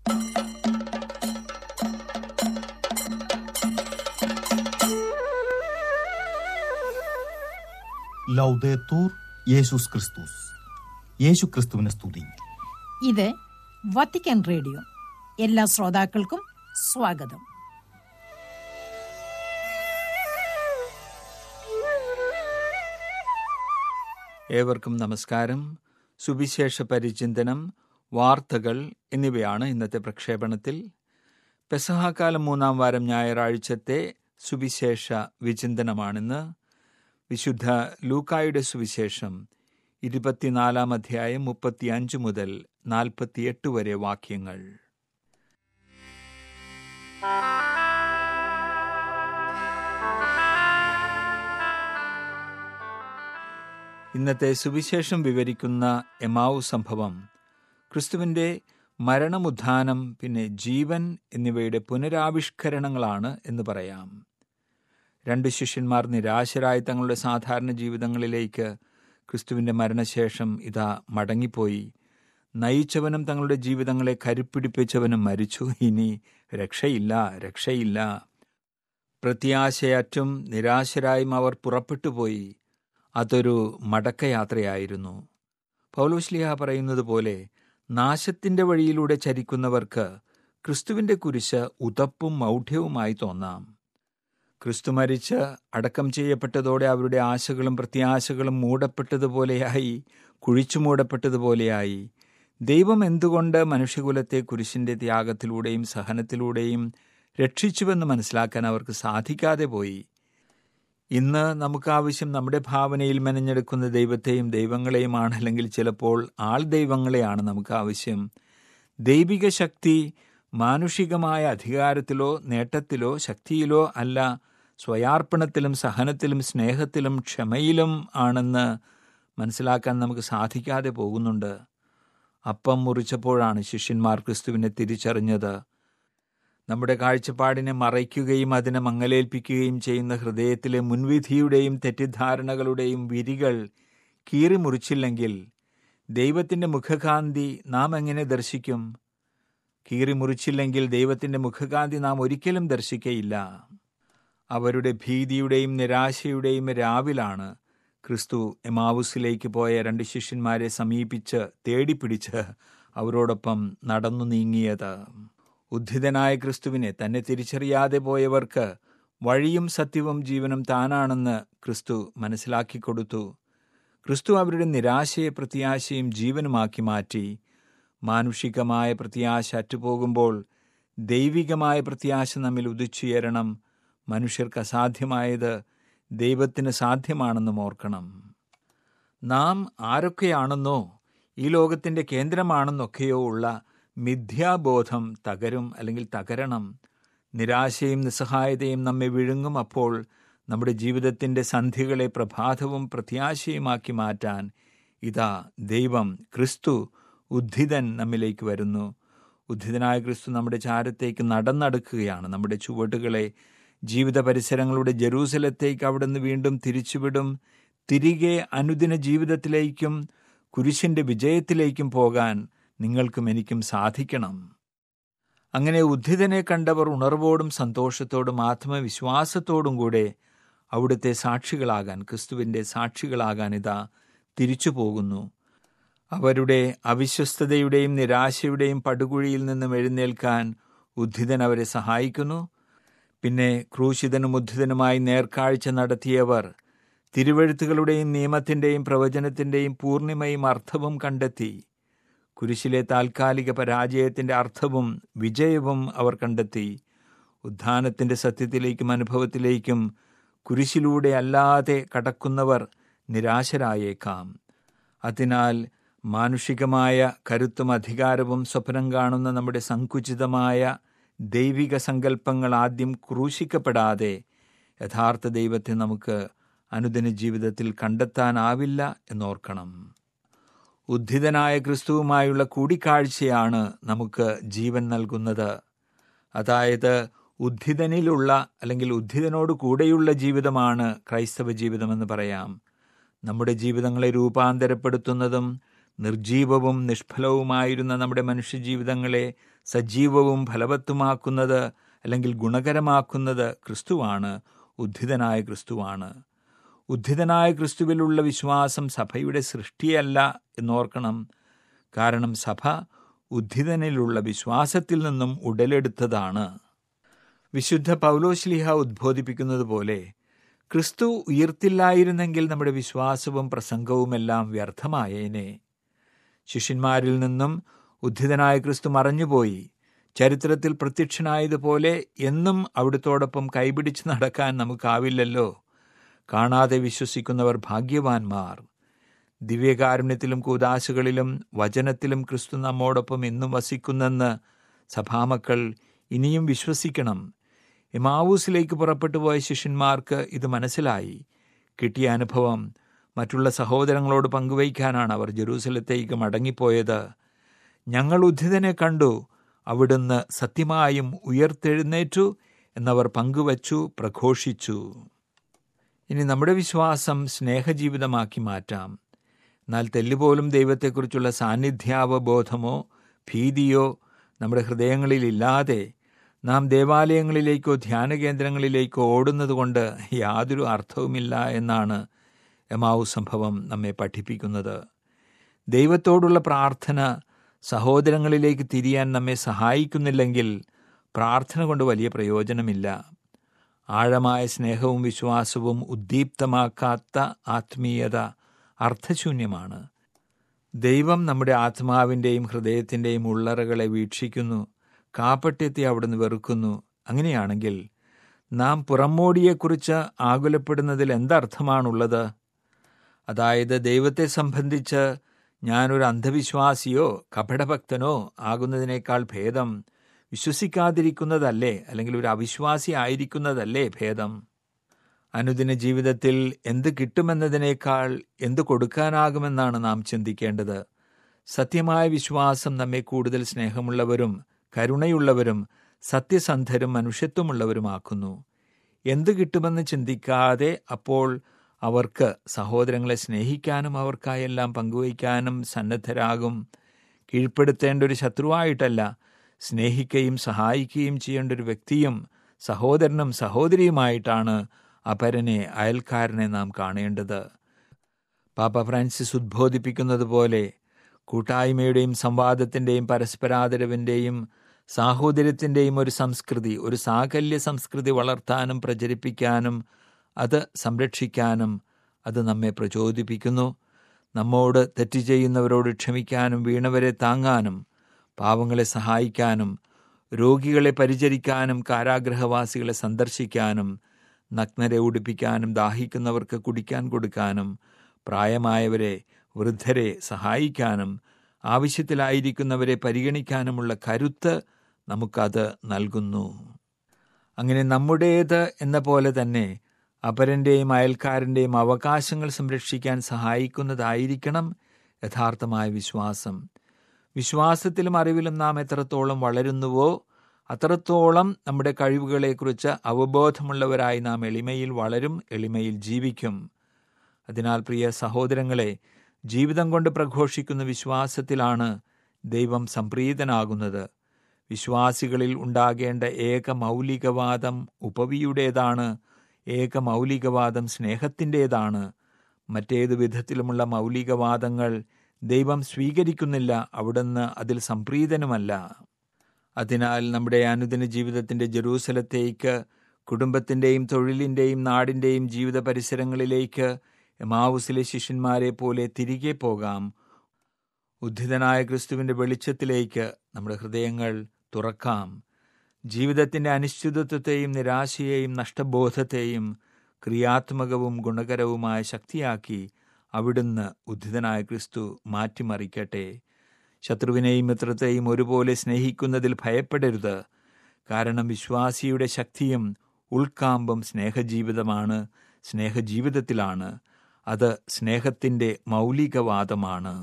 ലൗദേത്തൂർ യേശുസ് ക്രിസ്തുസ് യേശു ക്രിസ്തുവിനെ സ്തുതി ഇത് വത്തിക്കാൻ റേഡിയോ എല്ലാ ശ്രോതാക്കൾക്കും സ്വാഗതം ഏവർക്കും നമസ്കാരം സുവിശേഷ പരിചിന്തനം വാർത്തകൾ എന്നിവയാണ് ഇന്നത്തെ പ്രക്ഷേപണത്തിൽ പെസഹാക്കാലം മൂന്നാം വാരം ഞായറാഴ്ചത്തെ സുവിശേഷ വിചിന്തനമാണിന്ന് വിശുദ്ധ ലൂക്കായുടെ സുവിശേഷം ഇരുപത്തിനാലാം അധ്യായം മുപ്പത്തിയഞ്ച് മുതൽ നാൽപ്പത്തിയെട്ട് വരെ വാക്യങ്ങൾ ഇന്നത്തെ സുവിശേഷം വിവരിക്കുന്ന എമാവു സംഭവം ക്രിസ്തുവിൻ്റെ മരണമുദ്ധാനം പിന്നെ ജീവൻ എന്നിവയുടെ പുനരാവിഷ്കരണങ്ങളാണ് എന്ന് പറയാം രണ്ട് ശിഷ്യന്മാർ നിരാശരായി തങ്ങളുടെ സാധാരണ ജീവിതങ്ങളിലേക്ക് ക്രിസ്തുവിൻ്റെ മരണശേഷം ഇതാ മടങ്ങിപ്പോയി നയിച്ചവനും തങ്ങളുടെ ജീവിതങ്ങളെ കരുപ്പിടിപ്പിച്ചവനും മരിച്ചു ഇനി രക്ഷയില്ല രക്ഷയില്ല പ്രത്യാശയറ്റും നിരാശരായും അവർ പുറപ്പെട്ടുപോയി അതൊരു മടക്കയാത്രയായിരുന്നു പൗലോശ്ലിഹ പറയുന്നത് പോലെ നാശത്തിൻ്റെ വഴിയിലൂടെ ചരിക്കുന്നവർക്ക് ക്രിസ്തുവിൻ്റെ കുരിശ് ഉതപ്പും മൗഢ്യവുമായി തോന്നാം ക്രിസ്തു മരിച്ച് അടക്കം ചെയ്യപ്പെട്ടതോടെ അവരുടെ ആശകളും പ്രത്യാശകളും മൂടപ്പെട്ടതുപോലെയായി കുഴിച്ചു മൂടപ്പെട്ടതുപോലെയായി ദൈവം എന്തുകൊണ്ട് മനുഷ്യകുലത്തെ കുരിശിൻ്റെ ത്യാഗത്തിലൂടെയും സഹനത്തിലൂടെയും രക്ഷിച്ചുവെന്ന് മനസ്സിലാക്കാൻ അവർക്ക് സാധിക്കാതെ പോയി ഇന്ന് നമുക്ക് ആവശ്യം നമ്മുടെ ഭാവനയിൽ മെനഞ്ഞെടുക്കുന്ന ദൈവത്തെയും ദൈവങ്ങളെയുമാണ് അല്ലെങ്കിൽ ചിലപ്പോൾ ആൾ ദൈവങ്ങളെയാണ് നമുക്ക് ആവശ്യം ദൈവിക ശക്തി മാനുഷികമായ അധികാരത്തിലോ നേട്ടത്തിലോ ശക്തിയിലോ അല്ല സ്വയാർപ്പണത്തിലും സഹനത്തിലും സ്നേഹത്തിലും ക്ഷമയിലും ആണെന്ന് മനസ്സിലാക്കാൻ നമുക്ക് സാധിക്കാതെ പോകുന്നുണ്ട് അപ്പം മുറിച്ചപ്പോഴാണ് ശിഷ്യന്മാർ ക്രിസ്തുവിനെ തിരിച്ചറിഞ്ഞത് നമ്മുടെ കാഴ്ചപ്പാടിനെ മറയ്ക്കുകയും അതിനെ മങ്ങലേൽപ്പിക്കുകയും ചെയ്യുന്ന ഹൃദയത്തിലെ മുൻവിധിയുടെയും തെറ്റിദ്ധാരണകളുടെയും വിരികൾ കീറി മുറിച്ചില്ലെങ്കിൽ ദൈവത്തിൻ്റെ മുഖകാന്തി നാം എങ്ങനെ ദർശിക്കും കീറി മുറിച്ചില്ലെങ്കിൽ ദൈവത്തിൻ്റെ മുഖകാന്തി നാം ഒരിക്കലും ദർശിക്കയില്ല അവരുടെ ഭീതിയുടെയും നിരാശയുടെയും രാവിലാണ് ക്രിസ്തു എമാവുസിലേക്ക് പോയ രണ്ട് ശിഷ്യന്മാരെ സമീപിച്ച് തേടിപ്പിടിച്ച് അവരോടൊപ്പം നടന്നു നീങ്ങിയത് ഉദ്ധിതനായ ക്രിസ്തുവിനെ തന്നെ തിരിച്ചറിയാതെ പോയവർക്ക് വഴിയും സത്യവും ജീവനും താനാണെന്ന് ക്രിസ്തു മനസ്സിലാക്കി കൊടുത്തു ക്രിസ്തു അവരുടെ നിരാശയെ പ്രത്യാശയും ജീവനുമാക്കി മാറ്റി മാനുഷികമായ പ്രത്യാശ അറ്റുപോകുമ്പോൾ ദൈവികമായ പ്രത്യാശ നമ്മിൽ ഉദിച്ചുയരണം മനുഷ്യർക്ക് അസാധ്യമായത് ദൈവത്തിന് സാധ്യമാണെന്നും ഓർക്കണം നാം ആരൊക്കെയാണെന്നോ ഈ ലോകത്തിൻ്റെ കേന്ദ്രമാണെന്നൊക്കെയോ ഉള്ള മിഥ്യാബോധം തകരും അല്ലെങ്കിൽ തകരണം നിരാശയും നിസ്സഹായതയും നമ്മെ വിഴുങ്ങും അപ്പോൾ നമ്മുടെ ജീവിതത്തിൻ്റെ സന്ധികളെ പ്രഭാതവും പ്രത്യാശയുമാക്കി മാറ്റാൻ ഇതാ ദൈവം ക്രിസ്തു ഉദ്ധിതൻ നമ്മിലേക്ക് വരുന്നു ഉദ്ധിതനായ ക്രിസ്തു നമ്മുടെ ചാരത്തേക്ക് നടന്നടക്കുകയാണ് നമ്മുടെ ചുവടുകളെ ജീവിത പരിസരങ്ങളുടെ ജെറൂസലത്തേക്ക് അവിടുന്ന് വീണ്ടും തിരിച്ചുവിടും തിരികെ അനുദിന ജീവിതത്തിലേക്കും കുരിശിൻ്റെ വിജയത്തിലേക്കും പോകാൻ നിങ്ങൾക്കും എനിക്കും സാധിക്കണം അങ്ങനെ ഉദ്ധിതനെ കണ്ടവർ ഉണർവോടും സന്തോഷത്തോടും ആത്മവിശ്വാസത്തോടും കൂടെ അവിടുത്തെ സാക്ഷികളാകാൻ ക്രിസ്തുവിൻ്റെ സാക്ഷികളാകാൻ ഇതാ തിരിച്ചു പോകുന്നു അവരുടെ അവിശ്വസ്തതയുടെയും നിരാശയുടെയും പടുകുഴിയിൽ നിന്നും എഴുന്നേൽക്കാൻ ഉദ്ധിതൻ അവരെ സഹായിക്കുന്നു പിന്നെ ക്രൂശിതനും ഉദ്ധിതനുമായി നേർക്കാഴ്ച നടത്തിയവർ തിരുവഴുത്തുകളുടെയും നിയമത്തിൻ്റെയും പ്രവചനത്തിൻ്റെയും പൂർണിമയും അർത്ഥവും കണ്ടെത്തി കുരിശിലെ താൽക്കാലിക പരാജയത്തിൻ്റെ അർത്ഥവും വിജയവും അവർ കണ്ടെത്തി ഉദ്ധാനത്തിൻ്റെ സത്യത്തിലേക്കും അനുഭവത്തിലേക്കും കുരിശിലൂടെ അല്ലാതെ കടക്കുന്നവർ നിരാശരായേക്കാം അതിനാൽ മാനുഷികമായ കരുത്തും അധികാരവും സ്വപ്നം കാണുന്ന നമ്മുടെ സങ്കുചിതമായ ദൈവിക സങ്കല്പങ്ങൾ ആദ്യം ക്രൂശിക്കപ്പെടാതെ യഥാർത്ഥ ദൈവത്തെ നമുക്ക് അനുദിന ജീവിതത്തിൽ കണ്ടെത്താനാവില്ല എന്നോർക്കണം ഉദ്ധിതനായ ക്രിസ്തുവുമായുള്ള കൂടിക്കാഴ്ചയാണ് നമുക്ക് ജീവൻ നൽകുന്നത് അതായത് ഉദ്ധിതനിലുള്ള അല്ലെങ്കിൽ ഉദ്ധിതനോട് കൂടെയുള്ള ജീവിതമാണ് ക്രൈസ്തവ ജീവിതമെന്ന് പറയാം നമ്മുടെ ജീവിതങ്ങളെ രൂപാന്തരപ്പെടുത്തുന്നതും നിർജീവവും നിഷ്ഫലവുമായിരുന്ന നമ്മുടെ മനുഷ്യജീവിതങ്ങളെ സജീവവും ഫലവത്തുമാക്കുന്നത് അല്ലെങ്കിൽ ഗുണകരമാക്കുന്നത് ക്രിസ്തുവാണ് ഉദ്ധിതനായ ക്രിസ്തുവാണ് ഉദ്ധിതനായ ക്രിസ്തുവിലുള്ള വിശ്വാസം സഭയുടെ സൃഷ്ടിയല്ല എന്നോർക്കണം കാരണം സഭ ഉദ്ധിതനിലുള്ള വിശ്വാസത്തിൽ നിന്നും ഉടലെടുത്തതാണ് വിശുദ്ധ പൗലോശ്ലിഹ ഉദ്ബോധിപ്പിക്കുന്നത് പോലെ ക്രിസ്തു ഉയർത്തില്ലായിരുന്നെങ്കിൽ നമ്മുടെ വിശ്വാസവും പ്രസംഗവുമെല്ലാം വ്യർത്ഥമായേനെ ശിഷ്യന്മാരിൽ നിന്നും ഉദ്ധിതനായ ക്രിസ്തു മറഞ്ഞുപോയി ചരിത്രത്തിൽ പ്രത്യക്ഷനായതുപോലെ എന്നും അവിടുത്തോടൊപ്പം കൈപിടിച്ച് നടക്കാൻ നമുക്കാവില്ലല്ലോ കാണാതെ വിശ്വസിക്കുന്നവർ ഭാഗ്യവാന്മാർ ദിവ്യകാരുണ്യത്തിലും കൂതാശകളിലും വചനത്തിലും ക്രിസ്തു നമ്മോടൊപ്പം എന്നും വസിക്കുന്നെന്ന് സഭാമക്കൾ ഇനിയും വിശ്വസിക്കണം എമാവൂസിലേക്ക് പുറപ്പെട്ടു പോയ ശിഷ്യന്മാർക്ക് ഇത് മനസ്സിലായി കിട്ടിയ അനുഭവം മറ്റുള്ള സഹോദരങ്ങളോട് പങ്കുവയ്ക്കാനാണ് അവർ ജെറൂസലത്തേക്ക് മടങ്ങിപ്പോയത് ഞങ്ങൾ ഉദ്ധിതനെ കണ്ടു അവിടുന്ന് സത്യമായും ഉയർത്തെഴുന്നേറ്റു എന്നവർ പങ്കുവച്ചു പ്രഘോഷിച്ചു ഇനി നമ്മുടെ വിശ്വാസം സ്നേഹജീവിതമാക്കി മാറ്റാം എന്നാൽ തെല്ലുപോലും ദൈവത്തെക്കുറിച്ചുള്ള സാന്നിധ്യാവബോധമോ ഭീതിയോ നമ്മുടെ ഹൃദയങ്ങളിൽ ഇല്ലാതെ നാം ദേവാലയങ്ങളിലേക്കോ ധ്യാനകേന്ദ്രങ്ങളിലേക്കോ ഓടുന്നതുകൊണ്ട് യാതൊരു അർത്ഥവുമില്ല എന്നാണ് എമാവു സംഭവം നമ്മെ പഠിപ്പിക്കുന്നത് ദൈവത്തോടുള്ള പ്രാർത്ഥന സഹോദരങ്ങളിലേക്ക് തിരിയാൻ നമ്മെ സഹായിക്കുന്നില്ലെങ്കിൽ പ്രാർത്ഥന കൊണ്ട് വലിയ പ്രയോജനമില്ല ആഴമായ സ്നേഹവും വിശ്വാസവും ഉദ്ദീപ്തമാക്കാത്ത ആത്മീയത അർത്ഥശൂന്യമാണ് ദൈവം നമ്മുടെ ആത്മാവിൻ്റെയും ഹൃദയത്തിൻ്റെയും ഉള്ളറകളെ വീക്ഷിക്കുന്നു കാപ്പട്യത്തെ അവിടുന്ന് വെറുക്കുന്നു അങ്ങനെയാണെങ്കിൽ നാം പുറമോടിയെക്കുറിച്ച് ആകുലപ്പെടുന്നതിൽ എന്തർത്ഥമാണുള്ളത് അതായത് ദൈവത്തെ സംബന്ധിച്ച് ഞാനൊരു അന്ധവിശ്വാസിയോ കപടഭക്തനോ ആകുന്നതിനേക്കാൾ ഭേദം വിശ്വസിക്കാതിരിക്കുന്നതല്ലേ അല്ലെങ്കിൽ ഒരു അവിശ്വാസി ആയിരിക്കുന്നതല്ലേ ഭേദം അനുദിന ജീവിതത്തിൽ എന്ത് കിട്ടുമെന്നതിനേക്കാൾ എന്ത് കൊടുക്കാനാകുമെന്നാണ് നാം ചിന്തിക്കേണ്ടത് സത്യമായ വിശ്വാസം നമ്മെ കൂടുതൽ സ്നേഹമുള്ളവരും കരുണയുള്ളവരും സത്യസന്ധരും മനുഷ്യത്വമുള്ളവരുമാക്കുന്നു എന്ത് കിട്ടുമെന്ന് ചിന്തിക്കാതെ അപ്പോൾ അവർക്ക് സഹോദരങ്ങളെ സ്നേഹിക്കാനും അവർക്കായെല്ലാം പങ്കുവയ്ക്കാനും സന്നദ്ധരാകും കീഴ്പ്പെടുത്തേണ്ട ഒരു ശത്രുവായിട്ടല്ല സ്നേഹിക്കുകയും സഹായിക്കുകയും ചെയ്യേണ്ട ഒരു വ്യക്തിയും സഹോദരനും സഹോദരിയുമായിട്ടാണ് അപരനെ അയൽക്കാരനെ നാം കാണേണ്ടത് പാപ്പ ഫ്രാൻസിസ് ഉദ്ബോധിപ്പിക്കുന്നത് പോലെ കൂട്ടായ്മയുടെയും സംവാദത്തിൻ്റെയും പരസ്പരാദരവിൻ്റെയും സാഹോദര്യത്തിൻ്റെയും ഒരു സംസ്കൃതി ഒരു സാകല്യ സംസ്കൃതി വളർത്താനും പ്രചരിപ്പിക്കാനും അത് സംരക്ഷിക്കാനും അത് നമ്മെ പ്രചോദിപ്പിക്കുന്നു നമ്മോട് തെറ്റ് ചെയ്യുന്നവരോട് ക്ഷമിക്കാനും വീണവരെ താങ്ങാനും പാവങ്ങളെ സഹായിക്കാനും രോഗികളെ പരിചരിക്കാനും കാരാഗ്രഹവാസികളെ സന്ദർശിക്കാനും നഗ്നരെ ഉടുപ്പിക്കാനും ദാഹിക്കുന്നവർക്ക് കുടിക്കാൻ കൊടുക്കാനും പ്രായമായവരെ വൃദ്ധരെ സഹായിക്കാനും ആവശ്യത്തിലായിരിക്കുന്നവരെ പരിഗണിക്കാനുമുള്ള കരുത്ത് നമുക്കത് നൽകുന്നു അങ്ങനെ നമ്മുടേത് എന്ന പോലെ തന്നെ അപരൻ്റെയും അയൽക്കാരൻ്റെയും അവകാശങ്ങൾ സംരക്ഷിക്കാൻ സഹായിക്കുന്നതായിരിക്കണം യഥാർത്ഥമായ വിശ്വാസം വിശ്വാസത്തിലും അറിവിലും നാം എത്രത്തോളം വളരുന്നുവോ അത്രത്തോളം നമ്മുടെ കഴിവുകളെക്കുറിച്ച് അവബോധമുള്ളവരായി നാം എളിമയിൽ വളരും എളിമയിൽ ജീവിക്കും അതിനാൽ പ്രിയ സഹോദരങ്ങളെ ജീവിതം കൊണ്ട് പ്രഘോഷിക്കുന്ന വിശ്വാസത്തിലാണ് ദൈവം സംപ്രീതനാകുന്നത് വിശ്വാസികളിൽ ഉണ്ടാകേണ്ട ഏക മൗലികവാദം ഉപവിയുടേതാണ് ഏക മൗലികവാദം സ്നേഹത്തിൻ്റേതാണ് മറ്റേതു വിധത്തിലുമുള്ള മൗലികവാദങ്ങൾ ദൈവം സ്വീകരിക്കുന്നില്ല അവിടുന്ന് അതിൽ സംപ്രീതനുമല്ല അതിനാൽ നമ്മുടെ അനുദിന ജീവിതത്തിൻ്റെ ജെറൂസലത്തേക്ക് കുടുംബത്തിൻ്റെയും തൊഴിലിൻ്റെയും നാടിൻ്റെയും ജീവിത പരിസരങ്ങളിലേക്ക് എമാവുസിലെ ശിഷ്യന്മാരെ പോലെ തിരികെ പോകാം ഉദ്ധിതനായ ക്രിസ്തുവിൻ്റെ വെളിച്ചത്തിലേക്ക് നമ്മുടെ ഹൃദയങ്ങൾ തുറക്കാം ജീവിതത്തിൻ്റെ അനിശ്ചിതത്വത്തെയും നിരാശയെയും നഷ്ടബോധത്തെയും ക്രിയാത്മകവും ഗുണകരവുമായ ശക്തിയാക്കി അവിടുന്ന് ഉദ്ധിതനായ ക്രിസ്തു മാറ്റിമറിക്കട്ടെ ശത്രുവിനെയും മിത്രത്തെയും ഒരുപോലെ സ്നേഹിക്കുന്നതിൽ ഭയപ്പെടരുത് കാരണം വിശ്വാസിയുടെ ശക്തിയും ഉൾക്കാമ്പും സ്നേഹജീവിതമാണ് സ്നേഹജീവിതത്തിലാണ് അത് സ്നേഹത്തിൻ്റെ മൗലികവാദമാണ്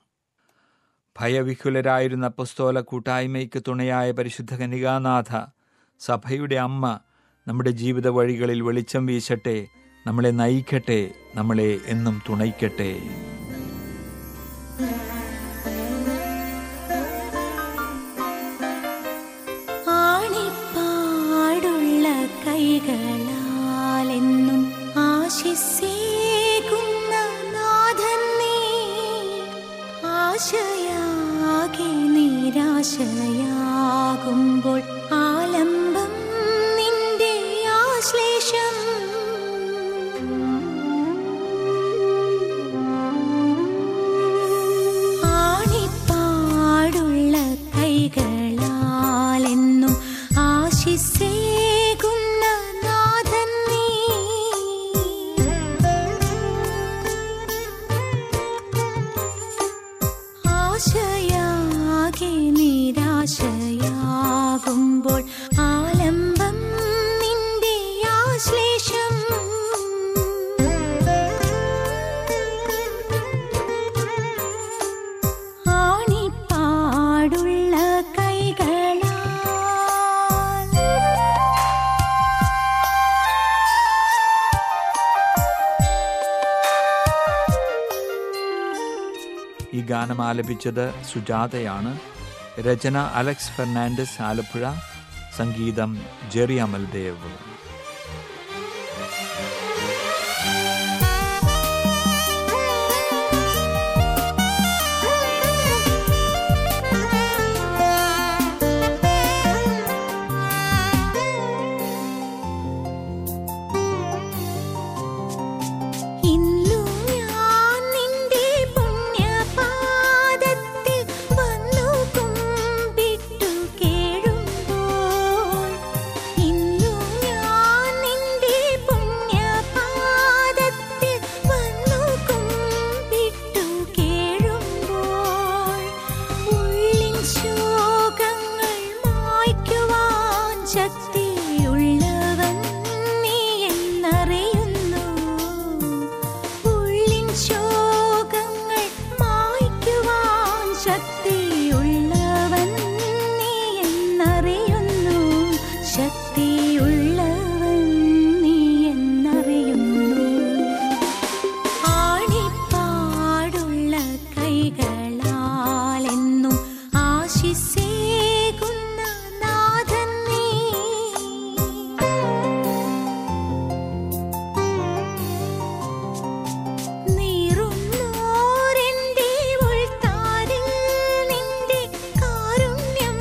ഭയവിഹുലരായിരുന്ന അപ്പസ്തോല കൂട്ടായ്മയ്ക്ക് തുണയായ പരിശുദ്ധ കനികാനാഥ സഭയുടെ അമ്മ നമ്മുടെ ജീവിത വഴികളിൽ വെളിച്ചം വീശട്ടെ നമ്മളെ നയിക്കട്ടെ നമ്മളെ എന്നും തുണയ്ക്കട്ടെ കൈകളാലെന്നും ആശിസേകുന്ന നാഥൻ നീ ആശയാകെ നിരാശയാകുമ്പോൾ ആലംബം നിന്റെ ആശ്ലേഷം ആണിപ്പാടുള്ള കൈകളാലെന്നും ആശിസേകുന്ന നാഥൻ നീ ആശയാകെ നിരാശയാകുമ്പോൾ ആലംബം നിന്റെ ആശ്ലേഷം ആണിപ്പാടുള്ള കൈകളാൽ ഈ ഗാനം ആലപിച്ചത് സുജാതയാണ് രചന അലക്സ് ഫെർണാണ്ടസ് ആലപ്പുഴ സംഗീതം ജെറി അമൽദേവ് ഇന്നു ഞാൻ നിന്റെ പുണ്യപാദത്തിൽ വന്നു കുമ്പിട്ടു കേഴുമ്പോൾ ഇന്നു ഞാൻ നിന്റെ പുണ്യപാദത്തിൽ വന്നു കുമ്പിട്ടു കേഴുമ്പോൾ ഉള്ളിൻ ശോകങ്ങൾ മായ്ക്കുവാൻ ശക്തിയുള്ളവൻ നീ എന്നറിയുന്നു ഉള്ളിൻ ശോകങ്ങൾ മായ്ക്കുവാൻ ശക്തിയുള്ളവൻ നീ എന്നറിയുന്നു ശക്തിയുള്ളവൻ നീ എന്നറിയുന്നു ആണിപ്പാടുള്ള കൈകളാലെന്നും ആശിസേകുന്ന നാഥൻ നീ നീറുന്നോരെന്റെ ഉൾത്താരിൽ നിന്റെ കാരുണ്യം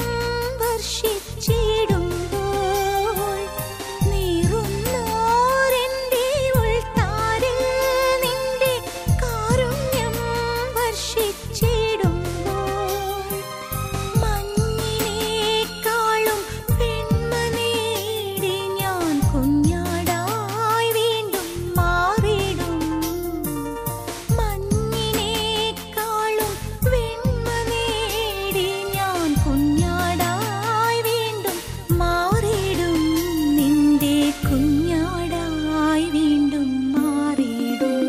വർഷിച്ചിടുമ്പോൾ നീറുന്നോരെന്റെ ഉൾത്താരിൽ നിന്റെ കാരുണ്യം വർഷിച്ചിടുമ്പോൾ മഞ്ഞിനേക്കാളും വെണ്മ നേടി ഞാൻ കുഞ്ഞാടായി വീണ്ടും മാറിടും മഞ്ഞിനേക്കാളും വെണ്മ നേടി ഞാൻ കുഞ്ഞാടായി വീണ്ടും മാറിടും നിന്റെ കുഞ്ഞാടായി വീണ്ടും മാറിടും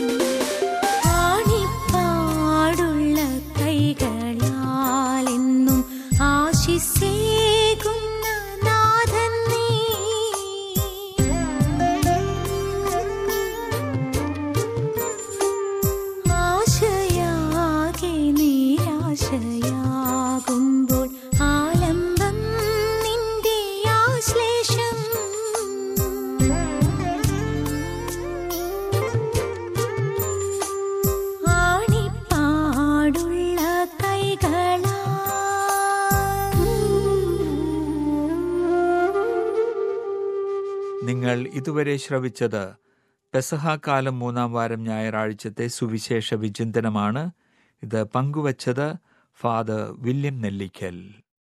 ആണിപ്പാടുള്ള കൈകളാലെന്നും ആശിസേകുന്ന നാഥൻ നീ ആശയാകെ നിരാശയാകുമ്പോൾ ആലംബം നിന്റെ ആശ്ലേഷം ആണിപ്പാടുള്ള കൈകളാ നിങ്ങൾ ഇതുവരെ ശ്രവിച്ചത് പെസഹാകാലം മൂന്നാം വാരം ഞായറാഴ്ചത്തെ സുവിശേഷ വിചിന്തനമാണ് ഇത് പങ്കുവച്ചത് ഫാദർ വില്യം നെല്ലിക്കൽ